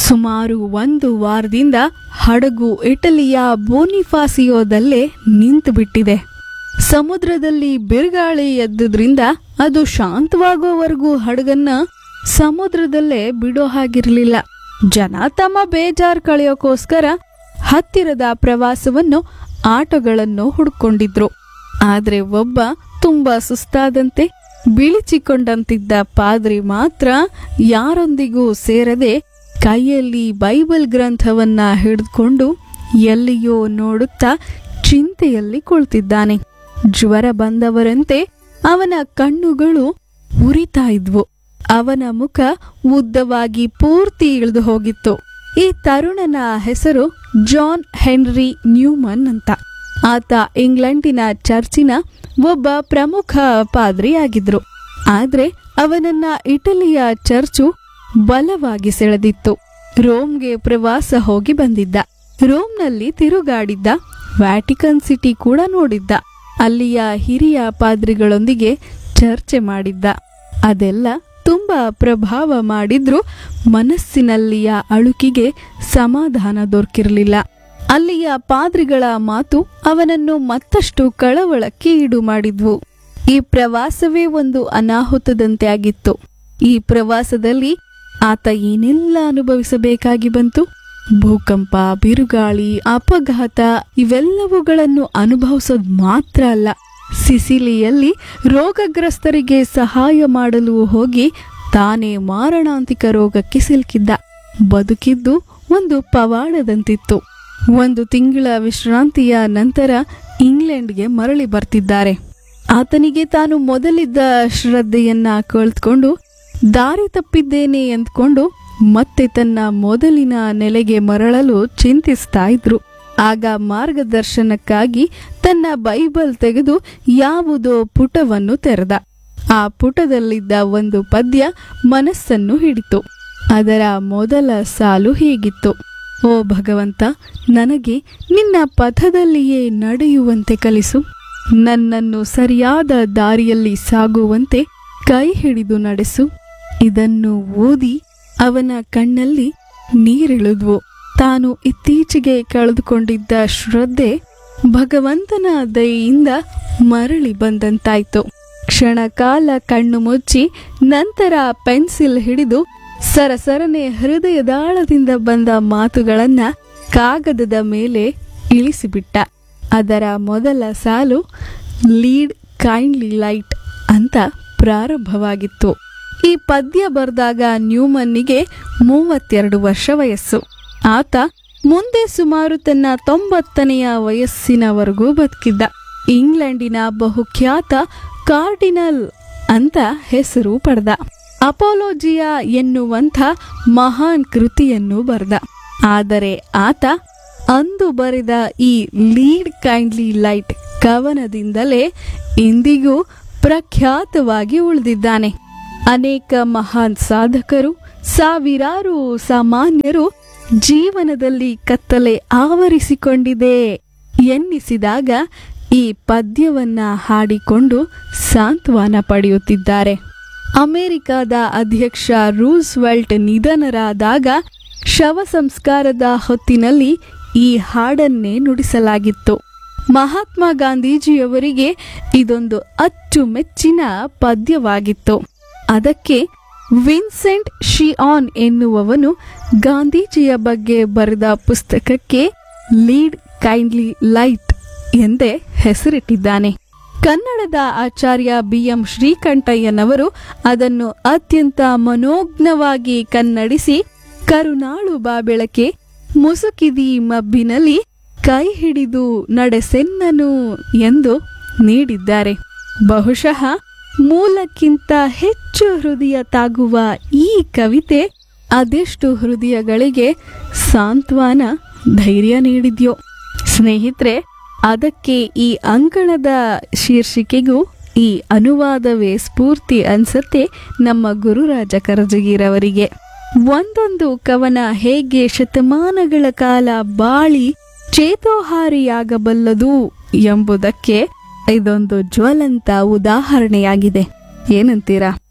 ಸುಮಾರು ಒಂದು ವಾರದಿಂದ ಹಡಗು ಇಟಲಿಯ ಬೋನಿಫಾಸಿಯೋದಲ್ಲೇ ನಿಂತು ಬಿಟ್ಟಿದೆ ಸಮುದ್ರದಲ್ಲಿ ಬಿರುಗಾಳಿ ಎದ್ದುದ್ರಿಂದ ಅದು ಶಾಂತವಾಗೋವರೆಗೂ ಹಡಗನ್ನ ಸಮುದ್ರದಲ್ಲೇ ಬಿಡೋ ಹಾಗಿರ್ಲಿಲ್ಲ ಜನ ತಮ್ಮ ಬೇಜಾರ್ ಕಳೆಯೋಕೋಸ್ಕರ ಹತ್ತಿರದ ಪ್ರವಾಸವನ್ನು ಆಟೋಗಳನ್ನು ಹುಡ್ಕೊಂಡಿದ್ರು ಆದ್ರೆ ಒಬ್ಬ ತುಂಬಾ ಸುಸ್ತಾದಂತೆ ಬಿಳಿಚಿಕೊಂಡಂತಿದ್ದ ಪಾದ್ರಿ ಮಾತ್ರ ಯಾರೊಂದಿಗೂ ಸೇರದೆ ಕೈಯಲ್ಲಿ ಬೈಬಲ್ ಗ್ರಂಥವನ್ನ ಹಿಡಿದುಕೊಂಡು ಎಲ್ಲಿಯೋ ನೋಡುತ್ತಾ ಚಿಂತೆಯಲ್ಲಿ ಕುಳಿತಿದ್ದಾನೆ ಜ್ವರ ಬಂದವರಂತೆ ಅವನ ಕಣ್ಣುಗಳು ಉರಿತಾ ಇದ್ವು ಅವನ ಮುಖ ಉದ್ದವಾಗಿ ಪೂರ್ತಿ ಇಳಿದು ಹೋಗಿತ್ತು ಈ ತರುಣನ ಹೆಸರು ಜಾನ್ ಹೆನ್ರಿ ನ್ಯೂಮನ್ ಅಂತ ಆತ ಇಂಗ್ಲೆಂಡಿನ ಚರ್ಚಿನ ಒಬ್ಬ ಪ್ರಮುಖ ಪಾದ್ರಿಯಾಗಿದ್ರು ಆದ್ರೆ ಅವನನ್ನ ಇಟಲಿಯ ಚರ್ಚು ಬಲವಾಗಿ ಸೆಳೆದಿತ್ತು ರೋಮ್ಗೆ ಪ್ರವಾಸ ಹೋಗಿ ಬಂದಿದ್ದ ರೋಮ್ನಲ್ಲಿ ತಿರುಗಾಡಿದ್ದ ವ್ಯಾಟಿಕನ್ ಸಿಟಿ ಕೂಡ ನೋಡಿದ್ದ ಅಲ್ಲಿಯ ಹಿರಿಯ ಪಾದ್ರಿಗಳೊಂದಿಗೆ ಚರ್ಚೆ ಮಾಡಿದ್ದ ಅದೆಲ್ಲ ತುಂಬಾ ಪ್ರಭಾವ ಮಾಡಿದ್ರೂ ಮನಸ್ಸಿನಲ್ಲಿಯ ಅಳುಕಿಗೆ ಸಮಾಧಾನ ದೊರಕಿರಲಿಲ್ಲ ಅಲ್ಲಿಯ ಪಾದ್ರಿಗಳ ಮಾತು ಅವನನ್ನು ಮತ್ತಷ್ಟು ಕಳವಳಕ್ಕೆ ಈಡು ಮಾಡಿದ್ವು ಈ ಪ್ರವಾಸವೇ ಒಂದು ಅನಾಹುತದಂತೆ ಆಗಿತ್ತು ಈ ಪ್ರವಾಸದಲ್ಲಿ ಆತ ಏನೆಲ್ಲ ಅನುಭವಿಸಬೇಕಾಗಿ ಬಂತು ಭೂಕಂಪ ಬಿರುಗಾಳಿ ಅಪಘಾತ ಇವೆಲ್ಲವುಗಳನ್ನು ಅನುಭವಿಸೋದು ಮಾತ್ರ ಅಲ್ಲ ಸಿಸಿಲಿಯಲ್ಲಿ ರೋಗಗ್ರಸ್ತರಿಗೆ ಸಹಾಯ ಮಾಡಲು ಹೋಗಿ ತಾನೇ ಮಾರಣಾಂತಿಕ ರೋಗಕ್ಕೆ ಸಿಲುಕಿದ್ದ ಬದುಕಿದ್ದು ಒಂದು ಪವಾಡದಂತಿತ್ತು ಒಂದು ತಿಂಗಳ ವಿಶ್ರಾಂತಿಯ ನಂತರ ಇಂಗ್ಲೆಂಡ್ಗೆ ಮರಳಿ ಬರ್ತಿದ್ದಾರೆ ಆತನಿಗೆ ತಾನು ಮೊದಲಿದ್ದ ಶ್ರದ್ಧೆಯನ್ನ ಕಳೆದುಕೊಂಡು ದಾರಿ ತಪ್ಪಿದ್ದೇನೆ ಎಂದ್ಕೊಂಡು ಮತ್ತೆ ತನ್ನ ಮೊದಲಿನ ನೆಲೆಗೆ ಮರಳಲು ಚಿಂತಿಸ್ತಾ ಇದ್ರು ಆಗ ಮಾರ್ಗದರ್ಶನಕ್ಕಾಗಿ ತನ್ನ ಬೈಬಲ್ ತೆಗೆದು ಯಾವುದೋ ಪುಟವನ್ನು ತೆರೆದ ಆ ಪುಟದಲ್ಲಿದ್ದ ಒಂದು ಪದ್ಯ ಮನಸ್ಸನ್ನು ಹಿಡಿತು ಅದರ ಮೊದಲ ಸಾಲು ಹೀಗಿತ್ತು ಓ ಭಗವಂತ ನನಗೆ ನಿನ್ನ ಪಥದಲ್ಲಿಯೇ ನಡೆಯುವಂತೆ ಕಲಿಸು ನನ್ನನ್ನು ಸರಿಯಾದ ದಾರಿಯಲ್ಲಿ ಸಾಗುವಂತೆ ಕೈ ಹಿಡಿದು ನಡೆಸು ಇದನ್ನು ಓದಿ ಅವನ ಕಣ್ಣಲ್ಲಿ ನೀರಿಳಿದ್ವು ತಾನು ಇತ್ತೀಚೆಗೆ ಕಳೆದುಕೊಂಡಿದ್ದ ಶ್ರದ್ಧೆ ಭಗವಂತನ ದಯೆಯಿಂದ ಮರಳಿ ಬಂದಂತಾಯ್ತು ಕ್ಷಣಕಾಲ ಕಣ್ಣು ಮುಚ್ಚಿ ನಂತರ ಪೆನ್ಸಿಲ್ ಹಿಡಿದು ಸರಸರನೆ ಹೃದಯದಾಳದಿಂದ ಬಂದ ಮಾತುಗಳನ್ನ ಕಾಗದದ ಮೇಲೆ ಇಳಿಸಿಬಿಟ್ಟ ಅದರ ಮೊದಲ ಸಾಲು ಲೀಡ್ ಕೈಂಡ್ಲಿ ಲೈಟ್ ಅಂತ ಪ್ರಾರಂಭವಾಗಿತ್ತು ಈ ಪದ್ಯ ಬರೆದಾಗ ನ್ಯೂಮನ್ನಿಗೆ ಮೂವತ್ತೆರಡು ವರ್ಷ ವಯಸ್ಸು ಆತ ಮುಂದೆ ಸುಮಾರು ತನ್ನ ತೊಂಬತ್ತನೆಯ ವಯಸ್ಸಿನವರೆಗೂ ಬದುಕಿದ್ದ ಇಂಗ್ಲೆಂಡಿನ ಬಹುಖ್ಯಾತ ಕಾರ್ಡಿನಲ್ ಅಂತ ಹೆಸರು ಪಡೆದ ಅಪೋಲೋಜಿಯಾ ಎನ್ನುವಂಥ ಮಹಾನ್ ಕೃತಿಯನ್ನು ಬರೆದ ಆದರೆ ಆತ ಅಂದು ಬರೆದ ಈ ಲೀಡ್ ಕೈಂಡ್ಲಿ ಲೈಟ್ ಕವನದಿಂದಲೇ ಇಂದಿಗೂ ಪ್ರಖ್ಯಾತವಾಗಿ ಉಳಿದಿದ್ದಾನೆ ಅನೇಕ ಮಹಾನ್ ಸಾಧಕರು ಸಾವಿರಾರು ಸಾಮಾನ್ಯರು ಜೀವನದಲ್ಲಿ ಕತ್ತಲೆ ಆವರಿಸಿಕೊಂಡಿದೆ ಎನ್ನಿಸಿದಾಗ ಈ ಪದ್ಯವನ್ನ ಹಾಡಿಕೊಂಡು ಸಾಂತ್ವನ ಪಡೆಯುತ್ತಿದ್ದಾರೆ ಅಮೆರಿಕದ ಅಧ್ಯಕ್ಷ ರೂಸ್ವೆಲ್ಟ್ ನಿಧನರಾದಾಗ ಶವ ಸಂಸ್ಕಾರದ ಹೊತ್ತಿನಲ್ಲಿ ಈ ಹಾಡನ್ನೇ ನುಡಿಸಲಾಗಿತ್ತು ಮಹಾತ್ಮ ಗಾಂಧೀಜಿಯವರಿಗೆ ಇದೊಂದು ಅಚ್ಚುಮೆಚ್ಚಿನ ಪದ್ಯವಾಗಿತ್ತು ಅದಕ್ಕೆ ವಿನ್ಸೆಂಟ್ ಶಿಆನ್ ಎನ್ನುವವನು ಗಾಂಧೀಜಿಯ ಬಗ್ಗೆ ಬರೆದ ಪುಸ್ತಕಕ್ಕೆ ಲೀಡ್ ಕೈಂಡ್ಲಿ ಲೈಟ್ ಎಂದೇ ಹೆಸರಿಟ್ಟಿದ್ದಾನೆ ಕನ್ನಡದ ಆಚಾರ್ಯ ಬಿ ಎಂ ಶ್ರೀಕಂಠಯ್ಯನವರು ಅದನ್ನು ಅತ್ಯಂತ ಮನೋಜ್ಞವಾಗಿ ಕನ್ನಡಿಸಿ ಕರುನಾಳು ಬಾಬೆಳಕೆ ಮುಸುಕಿದಿ ಮಬ್ಬಿನಲ್ಲಿ ಕೈ ಹಿಡಿದು ನಡೆಸೆನ್ನನು ಎಂದು ನೀಡಿದ್ದಾರೆ ಬಹುಶಃ ಮೂಲಕ್ಕಿಂತ ಹೆಚ್ಚು ಹೃದಯ ತಾಗುವ ಈ ಕವಿತೆ ಅದೆಷ್ಟು ಹೃದಯಗಳಿಗೆ ಸಾಂತ್ವನ ಧೈರ್ಯ ನೀಡಿದ್ಯೋ ಸ್ನೇಹಿತರೆ ಅದಕ್ಕೆ ಈ ಅಂಕಣದ ಶೀರ್ಷಿಕೆಗೂ ಈ ಅನುವಾದವೇ ಸ್ಫೂರ್ತಿ ಅನ್ಸತ್ತೆ ನಮ್ಮ ಗುರುರಾಜ ಕರಜಗಿರವರಿಗೆ ಒಂದೊಂದು ಕವನ ಹೇಗೆ ಶತಮಾನಗಳ ಕಾಲ ಬಾಳಿ ಚೇತೋಹಾರಿಯಾಗಬಲ್ಲದು ಎಂಬುದಕ್ಕೆ ಇದೊಂದು ಜ್ವಲಂತ ಉದಾಹರಣೆಯಾಗಿದೆ ಏನಂತೀರಾ